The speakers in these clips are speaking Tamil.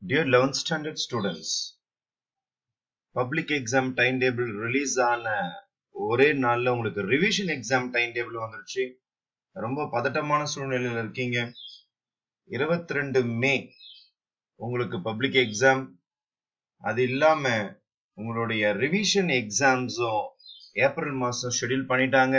Dear 11th standard students, public exam time table release ஆன ஒரே நாள்ல உங்களுக்கு ரிவிஷன் எக்ஸாம் டைம் டேபிள் வந்துருச்சு ரொம்ப பதட்டமான சூழ்நிலையில இருக்கீங்க இருபத்தி ரெண்டு மே உங்களுக்கு பப்ளிக் எக்ஸாம் அது இல்லாம உங்களுடைய ரிவிஷன் எக்ஸாம்ஸும் ஏப்ரல் மாசம் ஷெட்யூல் பண்ணிட்டாங்க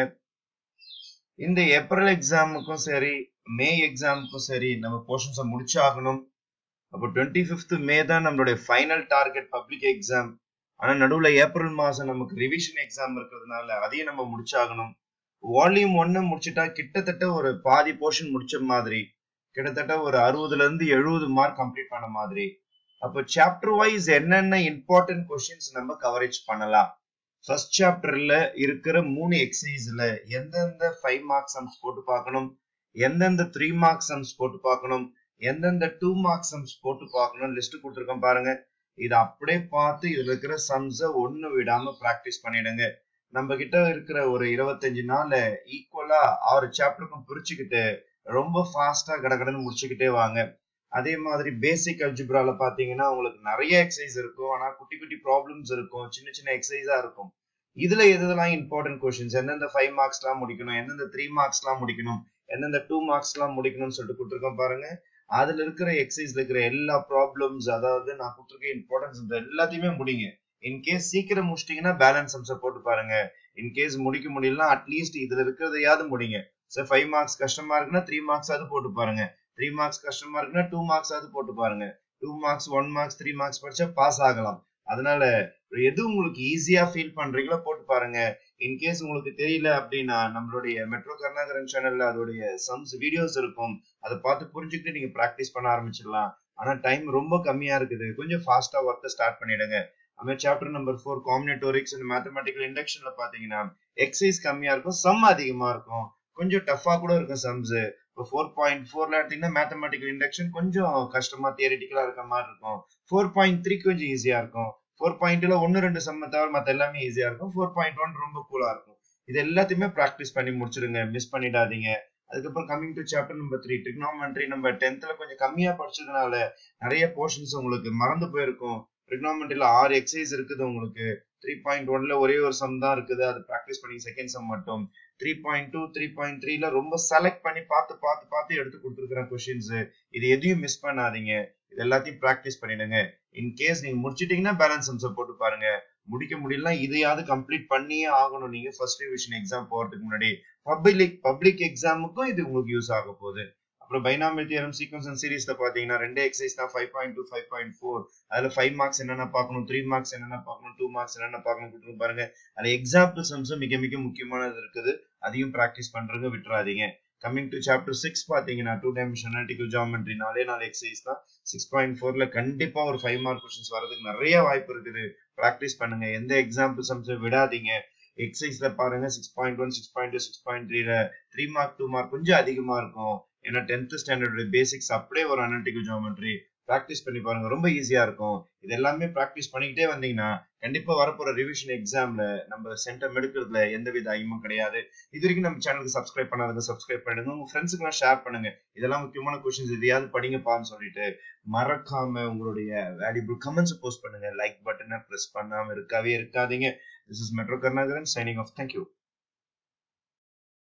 இந்த ஏப்ரல் எக்ஸாமுக்கும் சரி மே எக்ஸாமுக்கும் சரி நம்ம போர்ஷன்ஸை முடிச்சாகணும் அப்போ டுவெண்ட்டி ஃபிஃப்த் மே தான் நம்மளுடைய ஃபைனல் டார்கெட் பப்ளிக் எக்ஸாம் ஆனா நடுவுல ஏப்ரல் மாசம் நமக்கு ரிவிஷன் எக்ஸாம் இருக்கிறதுனால அதையும் நம்ம முடிச்சாகணும் வால்யூம் ஒன்னு முடிச்சுட்டா கிட்டத்தட்ட ஒரு பாதி போர்ஷன் முடிச்ச மாதிரி கிட்டத்தட்ட ஒரு அறுபதுல இருந்து எழுபது மார்க் கம்ப்ளீட் பண்ண மாதிரி அப்போ சாப்டர் வைஸ் என்னென்ன இம்பார்ட்டன்ட் கொஸ்டின்ஸ் நம்ம கவரேஜ் பண்ணலாம் ஃபர்ஸ்ட் சாப்டர்ல இருக்கிற மூணு எக்ஸசைஸ்ல எந்தெந்த ஃபைவ் மார்க் சம்ஸ் போட்டு பார்க்கணும் எந்தெந்த த்ரீ மார்க் சம்ஸ் போட்டு பார்க்கணும் எந்தெந்த டூ மார்க் சம்ஸ் போட்டு பார்க்கணும் லிஸ்ட் கொடுத்துருக்கோம் பாருங்க இதை அப்படியே பார்த்து இதுல இருக்கிற சம்ஸ ஒண்ணு விடாம பிராக்டிஸ் பண்ணிடுங்க நம்ம கிட்ட இருக்கிற ஒரு இருபத்தஞ்சு நாள்ல ஈக்குவலா ஆறு சாப்டருக்கும் பிரிச்சுக்கிட்டு ரொம்ப ஃபாஸ்டா கடகடன்னு முடிச்சுக்கிட்டே வாங்க அதே மாதிரி பேசிக் அல்ஜிப்ரால பாத்தீங்கன்னா உங்களுக்கு நிறைய எக்ஸசைஸ் இருக்கும் ஆனா குட்டி குட்டி ப்ராப்ளம்ஸ் இருக்கும் சின்ன சின்ன எக்ஸசைஸா இருக்கும் இதுல எதுலாம் இம்பார்ட்டன்ட் கொஸ்டின்ஸ் எந்தெந்த ஃபைவ் மார்க்ஸ் எல்லாம் முடிக்கணும் எந்தெந்த த்ரீ மார்க்ஸ் எல்லாம் முடிக்கணும் எந்தெந்த டூ மார்க்ஸ் எல்லாம் முடிக்கணும்னு சொல்லிட்டு கொடுத்துருக்கோம் பாருங்க அதுல இருக்கிற எக்ஸசைஸ்ல இருக்கிற எல்லா ப்ராப்ளம்ஸ் அதாவது நான் கொடுத்துருக்க இம்பார்ட்டன்ஸ் எல்லாத்தையுமே முடிங்க இன்கேஸ் சீக்கிரம் முடிச்சிட்டீங்கன்னா பேலன்ஸ் அம்சம் போட்டு பாருங்க இன்கேஸ் முடிக்க முடியலன்னா அட்லீஸ்ட் இதுல இருக்கிறதையாவது முடிங்க சார் ஃபைவ் மார்க்ஸ் கஷ்டமா இருக்குன்னா த்ரீ மார்க்ஸ் ஆவது போட்டு பாருங்க த்ரீ மார்க்ஸ் கஷ்டமா இருக்குன்னா டூ மார்க்ஸ் ஆவது போட்டு பாருங்க two marks one marks three marks படிச்சா பாஸ் ஆகலாம் அதனால எது உங்களுக்கு ஈஸியா ஃபீல் பண்றீங்களோ போட்டு பாருங்க இன்கேஸ் உங்களுக்கு தெரியல அப்படின்னா நம்மளுடைய மெட்ரோ கருணாகரன் சேனல்ல அதோடைய சம்ஸ் வீடியோஸ் இருக்கும் அதை பார்த்து புரிஞ்சுக்கிட்டு நீங்க ப்ராக்டிஸ் பண்ண ஆரம்பிச்சிடலாம் ஆனா டைம் ரொம்ப கம்மியா இருக்குது கொஞ்சம் ஃபாஸ்டா ஒர்க்கை ஸ்டார்ட் பண்ணிடுங்க நம்ம chapter number four combinatorics and mathematical இண்டக்ஷன்ல பாத்தீங்கன்னா எக்ஸசைஸ் கம்மியா இருக்கும் சம் அதிகமா இருக்கும் கொஞ்சம் டஃபா கூட இருக்கும் சம்ஸ் இப்போ ஃபோர் பாயிண்ட் ஃபோர்ல எடுத்தீங்கன்னா மேத்தமெட்டிக்கல் இண்டக்ஷன் கொஞ்சம் கஷ்டமா தியரிட்டிக்கலா இருக்க மாதிரி இருக்கும் ஃபோர் பாயிண்ட் த்ரீ கொஞ்சம் ஈஸியா இருக்கும் ஃபோர் பாயிண்ட்ல ஒன்னு ரெண்டு சம்ம தவிர மத்த எல்லாமே ஈஸியா இருக்கும் ஃபோர் பாயிண்ட் ஒன் ரொம்ப கூலா இருக்கும் இது எல்லாத்தையுமே ப்ராக்டிஸ் பண்ணி முடிச்சிடுங்க மிஸ் பண்ணிடாதீங்க அதுக்கப்புறம் coming to chapter number three trigonometry நம்ம டென்த்ல கொஞ்சம் கம்மியா படிச்சதுனால நிறைய போர்ஷன்ஸ் உங்களுக்கு மறந்து போயிருக்கும் ட்ரிக்னாமெண்ட்ரில ஆறு எக்ஸசைஸ் இருக்குது உங்களுக்கு த்ரீ பாயிண்ட் ஒன்ல ஒரே ஒரு சம் தான் இருக்குது அது ப்ராக்டிஸ் பண்ணி செகண்ட் சம் மட்டும் three point two three point த்ரீல ரொம்ப செலக்ட் பண்ணி பார்த்து பார்த்து பார்த்து எடுத்து கொடுத்துருக்கிற கொஸ்டின்ஸ் இது எதையும் மிஸ் பண்ணாதீங்க இது எல்லாத்தையும் ப்ராக்டிஸ் பண்ணிடுங்க இன் கேஸ் நீங்க முடிச்சிட்டீங்கன்னா பேலன்ஸ் சம்ஸை போட்டு பாருங்க முடிக்க முடியலனா இதையாவது கம்ப்ளீட் பண்ணியே ஆகணும் நீங்க ஃபர்ஸ்ட் ரிவிஷன் எக்ஸாம் போறதுக்கு முன்னாடி பப்ளிக் பப்ளிக் எக்ஸாமுக்கும் இது உங்களுக்கு யூஸ் ஆக போகுது அப்புறம் பைனாமியல் தியரம் சீக்வன்ஸ் அண்ட் சீரிஸ்ல பாத்தீங்கன்னா ரெண்டு எக்ஸசைஸ் தான் five point two five point four அதுல ஃபைவ் மார்க்ஸ் என்னென்ன பார்க்கணும் த்ரீ மார்க்ஸ் என்னென்ன பார்க்கணும் டூ மார்க்ஸ் என்னென்ன பார்க்கணும் கொடுத்துருங்க பாருங்க அதுல எக்ஸாம்பிள் சம்ஸும் மிக மிக முக்கியமானது இருக்குது அதையும் ப்ராக்டிஸ் பண்றதுங்க விட்டுறாதீங்க கம்மிங் டு சாப்டர் சிக்ஸ் பாத்தீங்கன்னா டூ டைமென்ஷன் அனாலிட்டிக்கல் ஜாமெட்ரி நாலே நாலு எக்ஸசைஸ் தான் சிக்ஸ் பாயிண்ட் ஃபோர்ல கண்டிப்பா ஒரு ஃபைவ் மார்க் கொஸ்டின்ஸ் வரதுக்கு நிறைய வாய்ப்பு இருக்குது ப்ராக்டிஸ் பண்ணுங்க எந்த எக்ஸாம்பிள் சம்ஸை விடாதீங்க எக்ஸசைஸ்ல பாருங்க six point one six point two six point த்ரீல த்ரீ மார்க் டூ மார்க் கொஞ்சம் அதிகமா இருக்கும் ஏன்னா டென்த் ஸ்டாண்டர்ட் பேசிக்ஸ் அப்படியே ஒரு அனாலிட்டிக்கல் ஜாமெட்ரி ப்ராக்டிஸ் பண்ணி பாருங்க ரொம்ப ஈஸியா இருக்கும் இது எல்லாமே ப்ராக்டிஸ் பண்ணிக்கிட்டே வந்தீங்கன்னா கண்டிப்பா வரப்போற ரிவிஷன் எக்ஸாம்ல நம்ம சென்டம் எடுக்கிறதுல எந்தவித ஐயமும் கிடையாது இது வரைக்கும் நம்ம சேனலுக்கு சப்ஸ்கிரைப் பண்ணாதவங்க சப்ஸ்கிரைப் பண்ணுங்க உங்க ஃப்ரெண்ட்ஸுக்கு ஷேர் பண்ணுங்க இதெல்லாம் முக்கியமான கொஸ்டின்ஸ் எதையாவது படிங்கப்பான்னு சொல்லிட்டு மறக்காம உங்களுடைய வேல்யூபிள் கமெண்ட்ஸ் போஸ்ட் பண்ணுங்க லைக் பட்டனை பிரஸ் பண்ணாம இருக்கவே இருக்காதீங்க this is metro Karunakaran signing off thank you